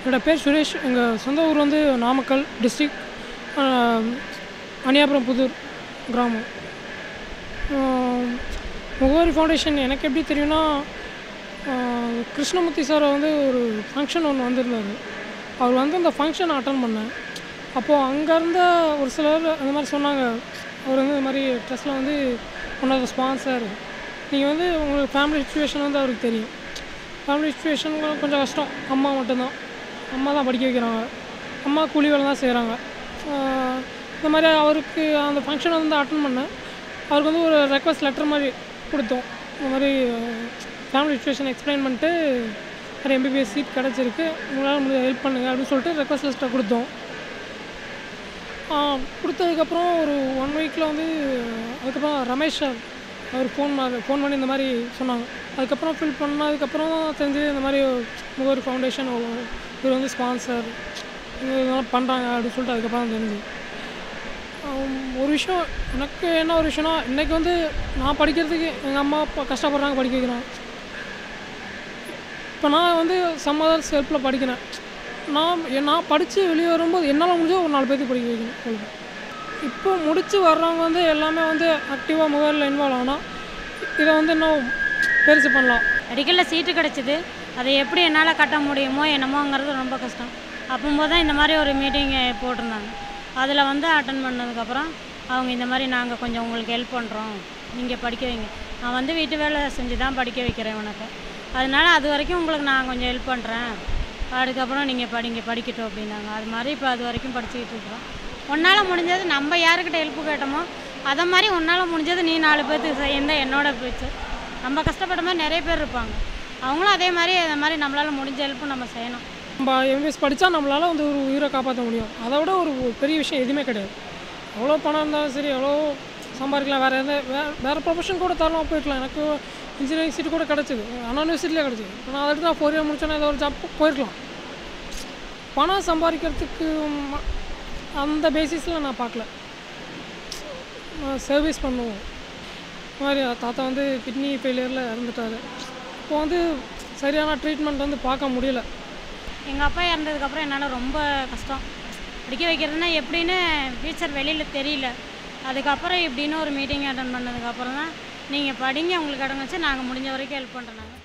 என்னோட பேர் சுரேஷ் எங்கள் சொந்த ஊர் வந்து நாமக்கல் டிஸ்ட்ரிக் அணியாபுரம் புதூர் கிராமம் ஆஹ், முகவரி ஃபவுண்டேஷன் எனக்கு எப்படி தெரியும்னா ஆஹ், கிருஷ்ணமூர்த்தி சார் வந்து ஒரு ஃபங்க்ஷன் ஒன்று வந்திருந்தார் அவர் வந்து அந்த ஃபங்க்ஷன் அட்டன் பண்ணேன் அப்போது அங்கே இருந்த ஒரு சிலர் அந்த மாதிரி சொன்னாங்க அவர் வந்து இந்த மாதிரி ட்ரெஸ்ஸில் வந்து ஒன் ஆஃப் த ஸ்பான்சர் நீங்கள் வந்து உங்களுக்கு ஃபேமிலி சுச்சுவேஷன் வந்து அவருக்கு தெரியும் ஃபேமிலி சுச்சுவேஷன் கொஞ்சம் கஷ்டம் அம்மா மட்டும்தான் அம்மா தான் படிக்க வைக்கிறாங்க அம்மா கூலி வேலை தான் செய்கிறாங்க இந்த மாதிரி அவருக்கு அந்த ஃபங்க்ஷனை வந்து அட்டன் பண்ணேன் அவருக்கு வந்து ஒரு ரெக்வஸ்ட் லெட்டர் மாதிரி கொடுத்தோம் இந்த மாதிரி ஃபேமிலி சுச்சுவேஷன் எக்ஸ்பிளைன் பண்ணிட்டு மாதிரி எம்பிபிஎஸ் சீட் கிடச்சிருக்கு உங்களால் முடிஞ்ச ஹெல்ப் பண்ணுங்கள் அப்படின்னு சொல்லிட்டு ரெக்வஸ்ட் லிஸ்ட்டை கொடுத்தோம் ஆ, கொடுத்ததுக்கப்புறம் ஒரு ஒன் வீக்கில் வந்து அதுக்கப்புறம் ரமேஷ் சார் அவர் ஃபோன் ஃபோன் பண்ணி இந்த மாதிரி சொன்னாங்க அதுக்கப்புறம் ஃபில் பண்ணதுக்கப்புறம் தான் தெரிஞ்சு இந்த மாதிரி முகவர் ஃபவுண்டேஷன் இவர் வந்து ஸ்பான்சர் இவங்க இதெல்லாம் பண்ணுறாங்க அப்படின்னு சொல்லிட்டு அதுக்கப்புறம் தான் தெரிஞ்சு ஆம், ஒரு விஷயம் எனக்கு என்ன ஒரு விஷயம்னா இன்றைக்கி வந்து நான் படிக்கிறதுக்கு எங்கள் அம்மா அப்பா கஷ்டப்படுறாங்க படிக்க வைக்கிறாங்க இப்போ நான் வந்து சம் அதர்ஸ் ஹெல்ப்பில் படிக்கிறேன் நான் எ- நான் படித்து வெளியே வரும்போது என்னால் முடிஞ்ச ஒரு நாலு பேருக்கு படிக்க வைக்கணும் அவ்வளவுதான். இப்போ முடித்து வர்றவங்க வந்து எல்லாமே வந்து ஆக்டிவாக மொபைலில் இன்வால்வ் ஆனால் இதை வந்து இன்னும் பெருசு பண்ணலாம் மெடிக்கலில் சீட்டு கிடச்சிது அதை எப்படி என்னால் கட்ட முடியுமோ என்னமோங்கிறது ரொம்ப கஷ்டம் அப்போம்போது தான் இந்த மாதிரி ஒரு மீட்டிங் போட்டிருந்தாங்க அதில் வந்து அட்டன் பண்ணதுக்கப்புறம் அவங்க இந்த மாதிரி நாங்கள் கொஞ்சம் உங்களுக்கு ஹெல்ப் பண்ணுறோம் நீங்கள் படிக்க வைங்க நான் வந்து வீட்டு வேலை செஞ்சு தான் படிக்க வைக்கிறேன் உனக்கு அதனால அது வரைக்கும் உங்களுக்கு நான் கொஞ்சம் ஹெல்ப் பண்ணுறேன் அதுக்கப்புறம் நீங்கள் படிங்க படிக்கட்டும் அப்படின்னாங்க அது மாதிரி இப்போ அது வரைக்கும் படிச்சுக்கிட்டு இருக்கிறோம் உன்னால் முடிஞ்சது நம்ம யாருக்கிட்ட ஹெல்ப் கேட்டோமோ அதை மாதிரி உன்னால் முடிஞ்சது நீ நாலு பேர்த்துக்கு செய்யணும் என்னோட பேச்சு நம்ம கஷ்டப்பட்ட மாதிரி நிறைய பேர் இருப்பாங்க அவங்களும் அதே மாதிரி அந்த மாதிரி நம்மளால் முடிஞ்ச ஹெல்ப்பும் நம்ம செய்யணும் நம்ம எம்பிஎஸ் படித்தா நம்மளால் வந்து ஒரு உயிரை காப்பாற்ற முடியும் அதை விட ஒரு ஒரு பெரிய விஷயம் எதுவுமே கிடையாது எவ்வளோ பணம் இருந்தாலும் சரி எவ்வளோ சம்பாதிக்கலாம் வேறு எந்த வேறு வேறு ப்ரொஃபஷன் கூட தரலாம் போயிருக்கலாம் எனக்கு இன்ஜினியரிங் சீட் கூட கிடச்சிது அண்ணா யூனிவர்சிட்டியில் கிடச்சிது நான் அதை எடுத்து நான் ஃபோர் இயர் முடிச்சோன்னா ஏதோ ஒரு ஜாப் போயிருக்கலாம் பணம் சம்பாதிக்கிறதுக்கு ம- அந்த பேசிஸில் நான் பார்க்கல சர்வீஸ் பண்ணுவோம் இந்த மாதிரி தாத்தா வந்து கிட்னி ஃபெயிலியரில் இறந்துட்டார் இப்போ வந்து சரியான ட்ரீட்மெண்ட் வந்து பார்க்க முடியல எங்கள் அப்பா இறந்ததுக்கப்புறம் என்னால் ரொம்ப கஷ்டம் படிக்க வைக்கிறதுனா எப்படின்னு ஃபியூச்சர் வெளியில் தெரியல அதுக்கப்புறம் இப்படின்னு ஒரு மீட்டிங் அட்டன் பண்ணதுக்கப்புறம் தான் நீங்கள் படிங்க உங்களுக்கு அடங்குச்சு நாங்கள் முடிஞ்ச வரைக்கும் ஹெல்ப் பண்ணுறோம் நாங்கள்